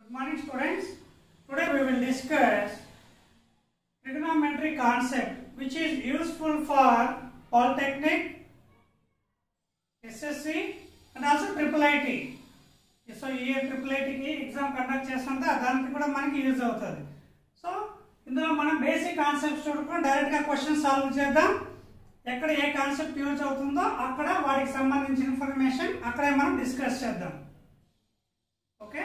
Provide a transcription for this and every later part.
Good morning students. Today we will discuss trigonometry concept which is useful for polytechnic, SSC and also triple IT. So ఈ triple ఐటీకి exam conduct చేస్తుంటే దానికి కూడా మనకి use అవుతుంది so ఇందులో మనం బేసిక్ కాన్సెప్ట్స్ చూడకుండా డైరెక్ట్గా క్వశ్చన్ సాల్వ్ చేద్దాం ఎక్కడ ఏ కాన్సెప్ట్ యూజ్ అవుతుందో అక్కడ వాటికి సంబంధించిన ఇన్ఫర్మేషన్ అక్కడే మనం డిస్కస్ చేద్దాం okay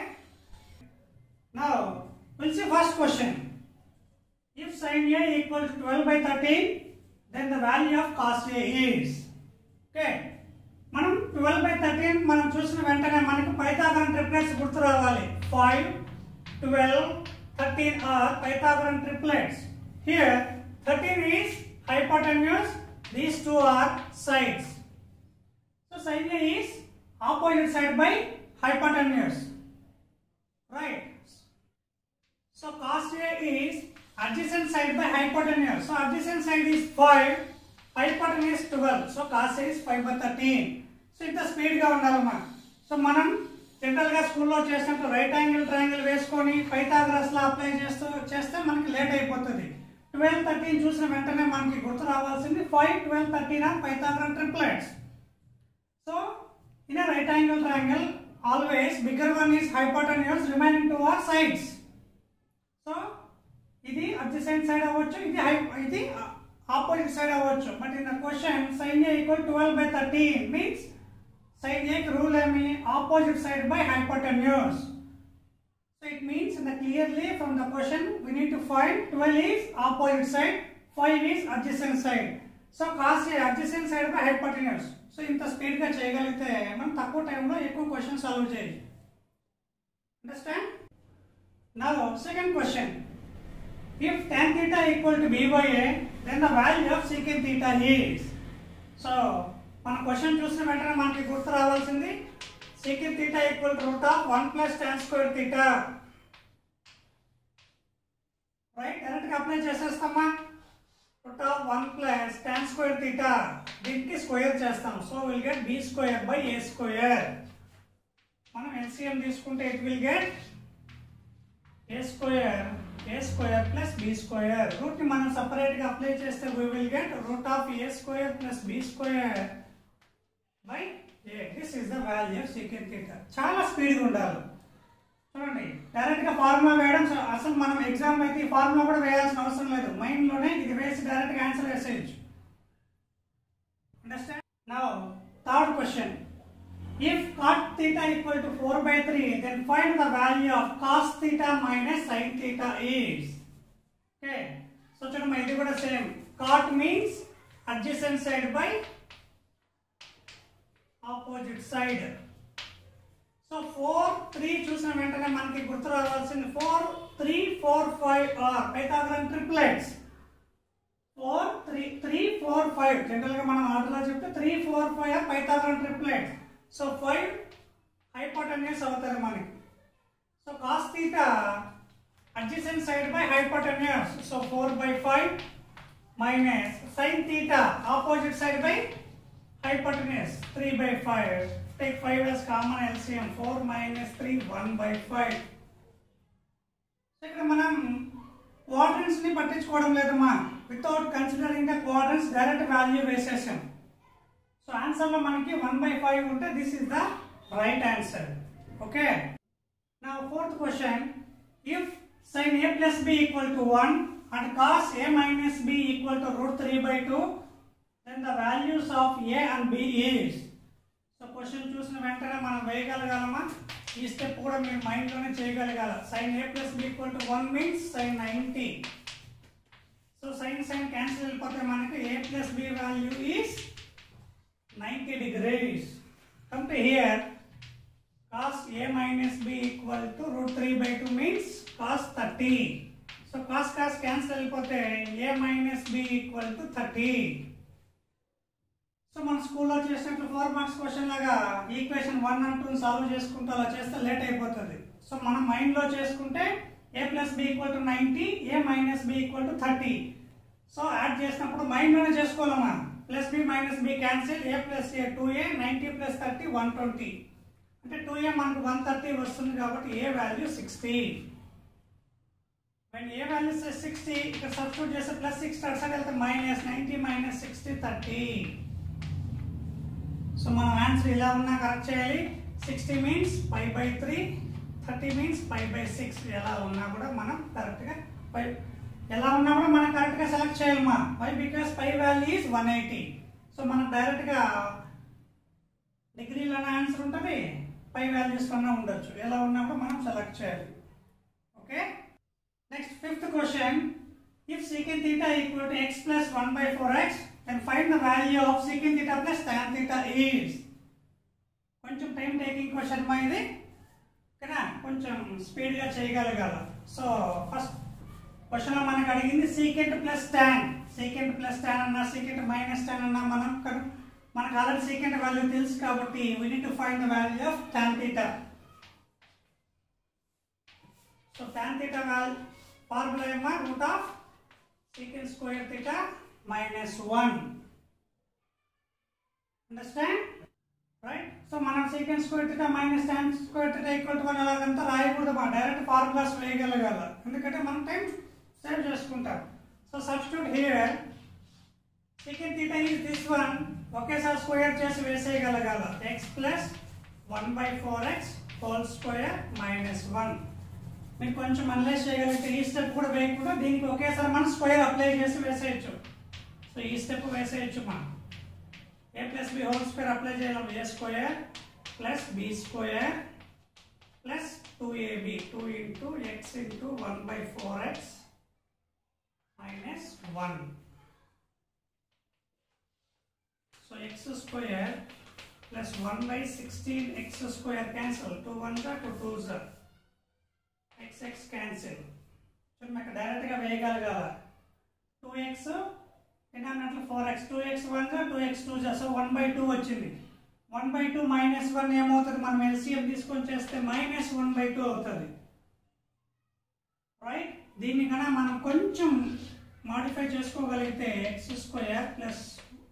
Now, we'll see first question. If sin A equals to 12 by 13, then the value of cos A is. Okay. మనం 12 బై థర్టీన్ మనం చూసిన వెంటనే మనకి పైథాగరన్ ట్రిప్లెట్స్ గుర్తు రావాలి five twelve thirteen are Pythagorean triplets here thirteen is hypotenuse these two are sides so sine A is opposite side by hypotenuse right so cos A is adjacent side by hypotenuse so adjacent side is 5 hypotenuse 12 so cos A is 5 by 13 so ఇంత speed గా ఉండాలమ్మా so మనం general గా స్కూల్లో చేసినట్టు right angle triangle వేసుకొని Pythagoras law apply చేస్తూ చేస్తే మనకి లేట్ అయిపోతుంది ట్వెల్వ్ థర్టీన్ చూసిన వెంటనే మనకి గుర్తు రావాల్సింది five twelve thirteen are Pythagorean triplets So, in a right angle triangle, always bigger one is hypotenuse, remaining two are sides. So, ఇది adjacent side అవ్వచ్చు ఇది hy- ఇది ఆపోజిట్ సైడ్ అవ్వచ్చు but in the question sin a equal twelve by thirteen means sin a rule ఏమి opposite side by hypotenuse. So it means that clearly from the question we need to find 12 is opposite side, 5 is adjacent side. So cos A adjacent side by hypotenuse. So ఇంత speed గా చేయగలిగితే మనం తక్కువ టైంలో ఎక్కువ question solve చేయొచ్చు understand now second question if tan theta equal to b by a then the value of secant theta is so మన question చూసిన వెంటనే మనకి గుర్తు రావాల్సింది secant theta equal to root of 1 plus tan square theta right direct గా apply చేసేస్తామా root of one plus tan square theta దీనికి square చేస్తాం so will get B square by A square మనం ఎల్సిఎం తీసుకుంటే it will get A square A square plus B square root ని మనం separate గా apply చేస్తే we will get root of A square plus B square by A this is the value of secant theta చాలా స్పీడ్గా ఉండాలి చూడండి direct గా formula వేయడం స- అసలు మనం ఎగ్జామ్ అయితే ఈ ఫార్ములా కూడా వేయాల్సిన అవసరం లేదు మైండ్ లోనే ఇది వేసి డైరెక్ట్ గా ఆన్సర్ వేసేయచ్చు understand now third question if cot theta equal to 4 by 3 then find the value of cos theta minus sin theta is okay so చూడమ్మా ఇది కూడా same cot means adjacent side by opposite side so four three చూసిన వెంటనే మనకి గుర్తు రావాల్సింది four three four five are Pythagorean triplets four three three four five general గా మనం ఆర్డర్లో చెప్తే three four five are Pythagorean triplets so five hypotenuse అవుతుంది మనకి so cos theta adjacent side by hypotenuse so four by five minus sine theta opposite side by hypotenuse 3 by 5 take 5 as common LCM 4 minus 3 1 by 5 so ఇక్కడ మనం quadrants ని పట్టించుకోవడం లేదమ్మా without considering the quadrants direct value వేసేసాం so answer లో మనకి 1 by 5 ఉంటే this is the right answer okay నా fourth question if sin a plus b equal to 1 and cos a minus b equal to root 3 by 2 then the values of a and b is so question చూసిన వెంటనే మనం వేయగలగాలమా ఈ step కూడా మీరు mind లోనే చేయగలగాల sine A plus B equal to one means sine ninety so sine sine cancel వెళ్ళిపోతే మనకి A plus B value is ninety degrees come to here cos a minus b equal to root 3 by 2 means cos 30 so cos cos cancel వెళ్ళిపోతే a minus b equal to 30 so మన స్కూల్లో చేసినట్లు four marks question లాగా equation one and two solve చేసుకుంటూ అలా చేస్తే late అయిపోతుంది so మనం మైండ్ లో చేసుకుంటే A plus B equal to ninety A minus B equal to thirty so add చేసినప్పుడు మైండ్ లోనే చేసుకోవాలమ్మా plus B minus B cancel A plus A two A ninety plus thirty one twenty అంటే two A మనకు one thirty వస్తుంది కాబట్టి A value sixty when A value sixty ఇక్కడ substitute చేస్తే plus six side వెళ్తే minus ninety minus sixty thirty so మనం answer ఇలా ఉన్నా కరెక్ట్ చేయాలి sixty means five by three thirty means five by six ఎలా ఉన్నా కూడా మనం కరెక్ట్గా ఫైవ్ ఎలా ఉన్నా కూడా మనం కరెక్ట్గా సెలెక్ట్ చేయాలమ్మా why because five value is one eighty so మనం డైరెక్ట్గా డిగ్రీలోనే ఆన్సర్ ఉంటుంది ఫైవ్ వాల్యూస్ కన్నా ఉండొచ్చు ఎలా ఉన్నా కూడా మనం సెలెక్ట్ చేయాలి okay next fifth question if secant theta equal to x plus 1 by 4x then find the value of secant theta plus tan theta is కొంచెం టైం టేకింగ్ క్వశ్చన్ మా ఇది కదా కొంచెం స్పీడ్గా చేయగలగాల సో ఫస్ట్ క్వశ్చన్లో మనకు అడిగింది secant plus tan secant plus tan అన్నా సీకెంట్ మైనస్ ట్యాన్ అన్నా మనం కను- మనకు ఆల్రెడీ సీకెంట్ వాల్యూ తెలుసు కాబట్టి we need to find the value of tan theta so tan theta value formula ఏమో root of secant square theta minus 1 understand right so మనం secant square theta minus tan square theta equal to 1 అలాగంతా రాయకూడదు మా direct formulas వేయగలగాల ఎందుకంటే మనం time save చేసుకుంటాం so substitute here secant theta is this one ఒకేసారి స్క్వేర్ చేసి వేసేయగలగాల x plus one by four X whole square minus one మీరు కొంచెం అనలైజ్ చేయగలిగితే ఈ స్టెప్ కూడా వేయకుండా దీనికి ఒకేసారి మనం స్క్వేర్ అప్లై చేసి వేసేయచ్చు సో ఈ స్టెప్ వేసేయచ్చు మనం A plus B whole square apply చేయాలి A square plus B square plus two AB two into X into one by four X minus one so X square plus one by sixteen X square cancel two one జా two two జా X X cancel చూడండి మీకు డైరెక్ట్గా వేయగలగాల two X denominator four X two X one జా two X two జా so one by two వచ్చింది one by two minus one ఏమవుతుంది మనం ఎల్సిఎం తీసుకొని చేస్తే మైనస్ వన్ బై టూ అవుతుంది రైట్ దీన్ని కన్నా మనం కొంచెం మాడిఫై చేసుకోగలిగితే ఎక్స్ స్క్వేర్ ప్లస్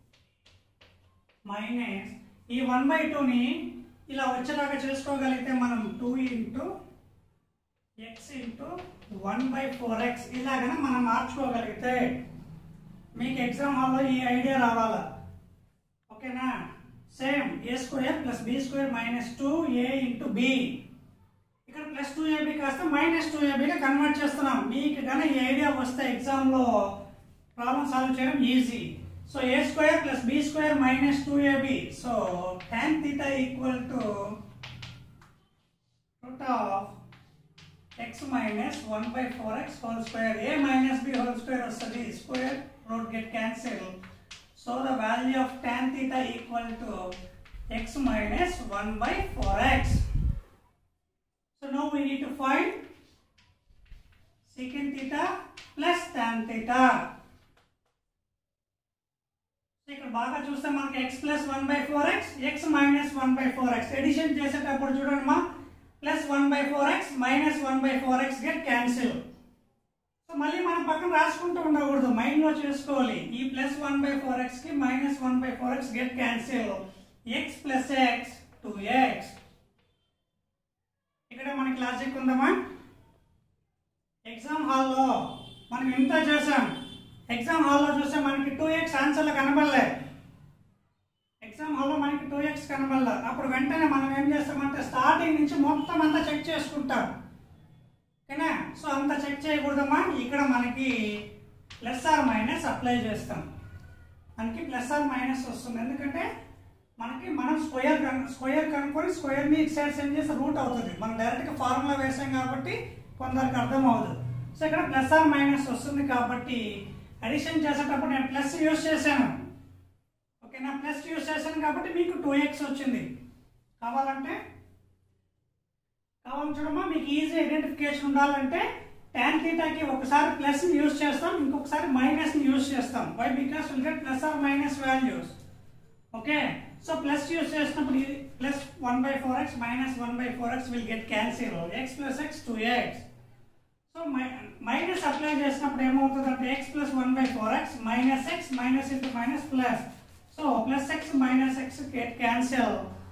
మైనస్ ఈ వన్ బై టూని ఇలా వచ్చేలాగా చేసుకోగలిగితే మనం two into X into one by four X ఇలాగనే మనం మార్చుకోగలిగితే మీకు ఎగ్జామ్ హాల్లో ఈ ఐడియా రావాలా ఓకేనా same A square plus B square minus two A into B ఇక్కడ ప్లస్ టూ ఏబీ కాస్త మైనస్ టూ ఏబీగా కన్వర్ట్ చేస్తున్నాం మీకు కానీ ఈ ఐడియా వస్తే ఎగ్జామ్లో ప్రాబ్లం సాల్వ్ చేయడం easy so A square plus B square minus two AB so tan theta equal to root of x minus 1 by 4x whole square a minus b whole square వస్తుంది square root get cancel so the value of tan theta equal to x minus 1 by 4x so now we need to find secant theta plus tan theta So ఇక్కడ బాగా చూస్తే మనకి x plus one by four x x minus one by four x addition చేసేటప్పుడు చూడండి మా plus one by four X minus one by four x get cancel so మళ్ళీ మనం పక్కన రాసుకుంటూ ఉండకూడదు మైండ్ లో చేసుకోవాలి ఈ plus one by four x కి minus one by four x get cancel x plus x two x ఇక్కడ మనకి లాజిక్ ఉందమ్మా ఎగ్జామ్ హాల్లో మనం ఇంత చేసాం ఎగ్జామ్ హాల్లో చూస్తే మనకి టూ ఎక్స్ ఆన్సర్లు కనబడలే ఎగ్జామ్ హాల్లో మనకి టూ ఎక్స్ కనబడలే అప్పుడు వెంటనే మనం ఏం చేస్తామంటే స్టార్టింగ్ నుంచి మొత్తం అంతా చెక్ చేసుకుంటాం ఓకేనా సో అంత చెక్ చేయకూడదమ్మా ఇక్కడ మనకి ప్లస్ ఆర్ మైనస్ అప్లై చేస్తాం మనకి ప్లస్ ఆర్ మైనస్ వస్తుంది ఎందుకంటే మనకి మనం స్క్వేర్ కను స్క్వేర్ కనుక్కొని స్క్వేర్ని ఇటు సైడ్ సెండ్ చేస్తే రూట్ అవుతుంది మనం డైరెక్ట్గా ఫార్ములా వేసాం కాబట్టి కొందరికి అర్థం అవ్వదు సో ఇక్కడ ప్లస్ ఆర్ మైనస్ వస్తుంది కాబట్టి అడిషన్ చేసేటప్పుడు నేను ప్లస్ యూస్ చేశాను ఓకేనా ప్లస్ యూస్ చేశాను కాబట్టి మీకు టూ ఎక్స్ వచ్చింది కావాలంటే కావాలి చూడమ్మా మీకు ఈజీ ఐడెంటిఫికేషన్ ఉండాలంటే tan థీటాకి ఒకసారి ప్లస్ యూస్ చేస్తాం ఇంకొకసారి మైనస్ యూస్ చేస్తాం why because will get plus or minus values okay so plus use చేసినప్పుడు plus one by four X minus one by four x will get cancel x plus x two x so minus apply చేసినప్పుడు ఏమవుతుందంటే x plus one by four X minus x minus into minus plus so plus x minus X get cancel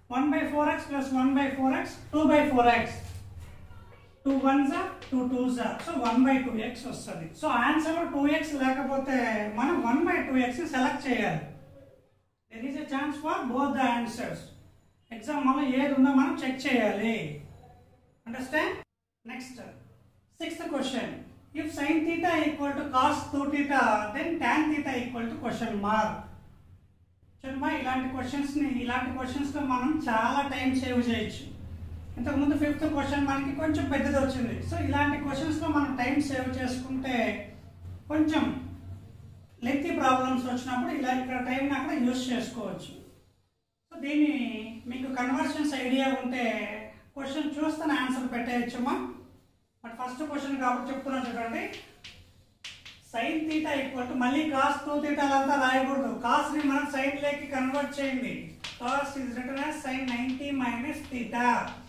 one by four x plus one by four X two by four X two one జా two two జా so one by two x వస్తుంది so answer two x లేకపోతే మనం one by two x select చేయాలి there is a chance for both the answers exam వల్ల ఏది ఉందో మనం చెక్ చేయాలి understand next sixth question if sine theta equal to cos two theta then tan theta equal to question mark చూడమ్మా ఇలాంటి క్వశ్చన్స్ని ఇలాంటి క్వశ్చన్స్లో మనం చాలా టైం సేవ్ చేయొచ్చు ఇంతకుముందు ఫిఫ్త్ క్వశ్చన్ మనకి కొంచెం పెద్దది వచ్చింది సో ఇలాంటి క్వశ్చన్స్లో మనం టైం సేవ్ చేసుకుంటే కొంచెం లెంతీ ప్రాబ్లమ్స్ వచ్చినప్పుడు ఇలా ఇక్కడ టైంని అక్కడ యూస్ చేసుకోవచ్చు సో దీన్ని మీకు కన్వర్షన్స్ ఐడియా ఉంటే క్వశ్చన్ చూస్తేనే ఆన్సర్ పెట్టేయచ్చమ్మా బట్ ఫస్ట్ క్వశ్చన్ కాబట్టి చెప్తున్నాను చూడండి సైన్ తీటా ఈక్వల్ టు మళ్ళీ కాస్ టూ తీటాలంతా రాయకూడదు కాస్ ని మనం సైన్ లేకి కన్వర్ట్ చేయండి cos is written as sine ninety minus theta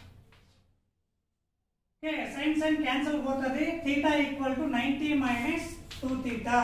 okay sine sine cancel పోతుంది theta equal to ninety minus two theta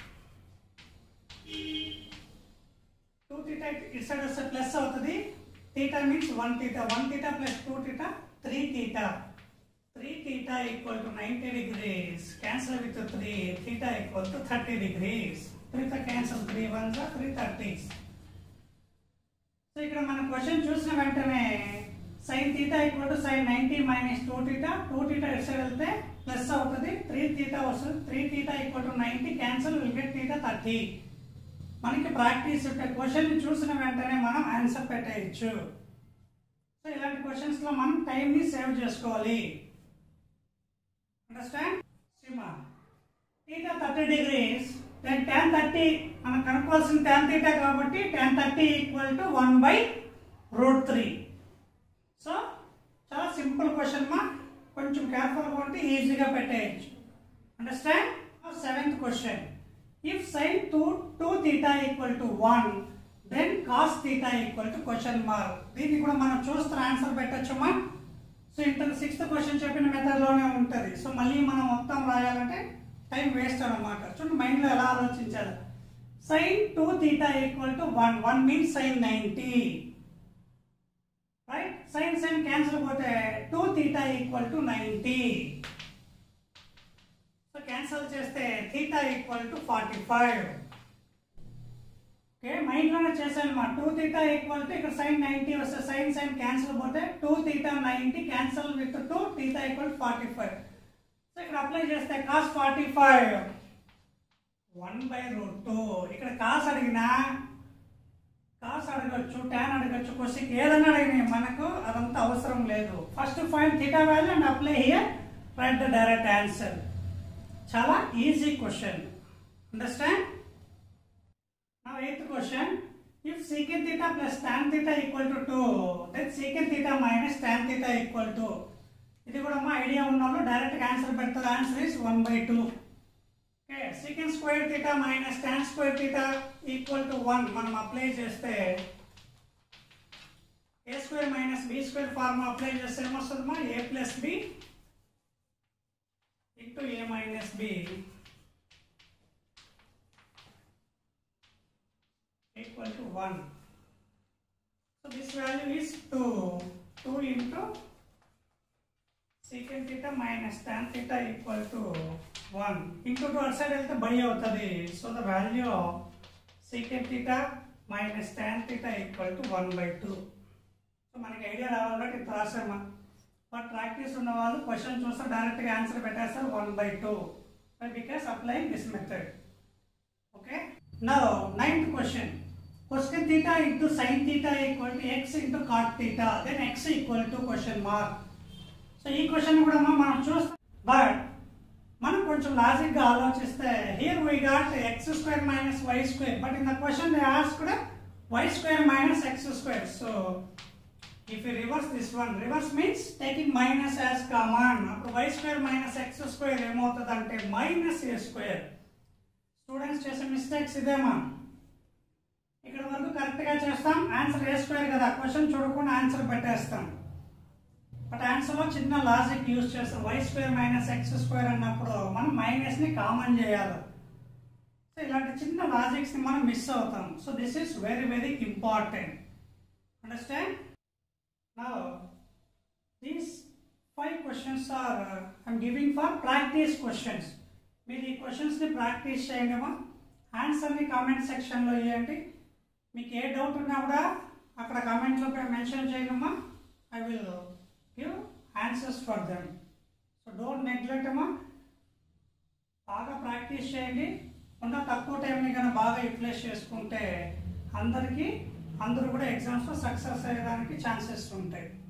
two theta ఇటు సైడ్ వస్తే ప్లస్ అవుతుంది theta means one theta one theta plus two theta three theta three theta equal to ninety degrees cancel with three theta equal to thirty degrees త్రీతో cancel three one జా three thirties so ఇక్కడ మన question చూసిన వెంటనే sine theta equal to sine ninety minus two theta two theta ఇటు side వెళ్తే plus అవుతుంది three theta వస్తుంది three theta equal to ninety cancel will get theta thirty మనకి ప్రాక్టీస్ ఉంటే క్వశ్చన్ చూసిన వెంటనే మనం ఆన్సర్ పెట్టేయచ్చు సో ఇలాంటి క్వశ్చన్స్ లో మనం టైం ని సేవ్ చేసుకోవాలి అండర్స్టాండ్ సీమా theta thirty degrees then tan thirty మనం కనుక్కోవాల్సిన టెన్ థీటా కాబట్టి tan thirty equal to one by root three so చాలా సింపుల్ క్వశ్చన్ మా కొంచెం కేర్ఫుల్గా ఉంటే ఈజీగా పెట్టేయచ్చు understand seventh question if sine two two theta equal to one then cos theta equal to question mark దీన్ని కూడా మనం చూస్తున్న ఆన్సర్ పెట్టచ్చమ్మా సో ఇంటర్ సిక్స్త్ క్వశ్చన్ చెప్పిన మెథడ్లోనే ఉంటుంది సో మళ్ళీ మనం మొత్తం రాయాలంటే టైం వేస్ట్ అనమాట చూడండి మైండ్లో ఎలా ఆలోచించాలి sine two theta equal to one one means sine ninety right sine sine cancel పోతే two theta equal to ninety so cancel చేస్తే theta equal to forty five okay మైండ్లోనే చేశాను మా టూ థీటా ఈక్వల్ టు ఇక్కడ sine ninety వస్తే sine sine cancel పోతే two theta ninety cancel with two theta equal forty five so ఇక్కడ apply చేస్తే cos forty five one by root two ఇక్కడ cos అడిగినా కాస్ అడగచ్చు ట్యాన్ అడగచ్చు question ఏదైనా అడిగినా మనకు అదంతా అవసరం లేదు first find theta value and apply here right the direct answer చాలా easy question understand Now eighth question. If secant theta plus tan theta equal to 2, then secant theta minus tan theta equal to ఇది కూడా మా idea ఉన్న వాళ్ళు direct answer పెడతారు answer is one by two okay secant square theta minus tan square theta equal to one మనం apply చేస్తే A square minus B square formula apply చేస్తే ఏమొస్తుంది మా A plus B into A minus B equal to 1. So this value is 2. 2 into secant theta minus tan theta equal to 1. Into 2 outside వెళ్తే by అవుతుంది so the value of secant theta minus tan theta equal to 1 by 2. So మనకి idea రావాలంటే ఇంత రాసామా but practice ఉన్న వాళ్ళు question చూస్తే డైరెక్ట్గా answer పెట్టేస్తారు one by two because applying this method Okay. Now, ninth question. Cosecant theta into sin theta equal to x into cot theta. Then x equal to question mark. So ఈ question కూడా మనం చూస్తాం but మనం కొంచెం logic గా ఆలోచిస్తే here we got x square minus y square but in the question they ask కూడా y square minus x square so if you reverse this one reverse means taking minus as common అప్పుడు y square minus x square ఏమవుతుంది అంటే minus A square students చేసే mistakes ఇదేమా ఇక్కడ వరకు కరెక్ట్గా చేస్తాం ఆన్సర్ ఏ స్క్వేర్ కదా క్వశ్చన్ చూడకుండా ఆన్సర్ పెట్టేస్తాం బట్ ఆన్సర్లో చిన్న లాజిక్ యూజ్ చేస్తాం y square minus x square అన్నప్పుడు మనం మైనస్ని కామన్ చేయాలి సో ఇలాంటి చిన్న లాజిక్స్ని మనం మిస్ అవుతాం so this is very very important understand Now, these five questions are uh, I'm giving for practice questions. మీరు ఈ క్వశ్చన్స్ని ప్రాక్టీస్ చేయండిమా ఆన్సర్ని కామెంట్ సెక్షన్లో ఇవ్వండి మీకు ఏ డౌట్ ఉన్నా కూడా అక్కడ కామెంట్లో మెన్షన్ చేయడమ్మా I will give answers for them so don't neglect అమ్మా బాగా ప్రాక్టీస్ చేయండి ఉన్న తక్కువ టైంని కనుక బాగా యూటిలైజ్ చేసుకుంటే అందరికీ అందరూ కూడా ఎగ్జామ్స్లో సక్సెస్ అయ్యడానికి ఛాన్సెస్ ఉంటాయి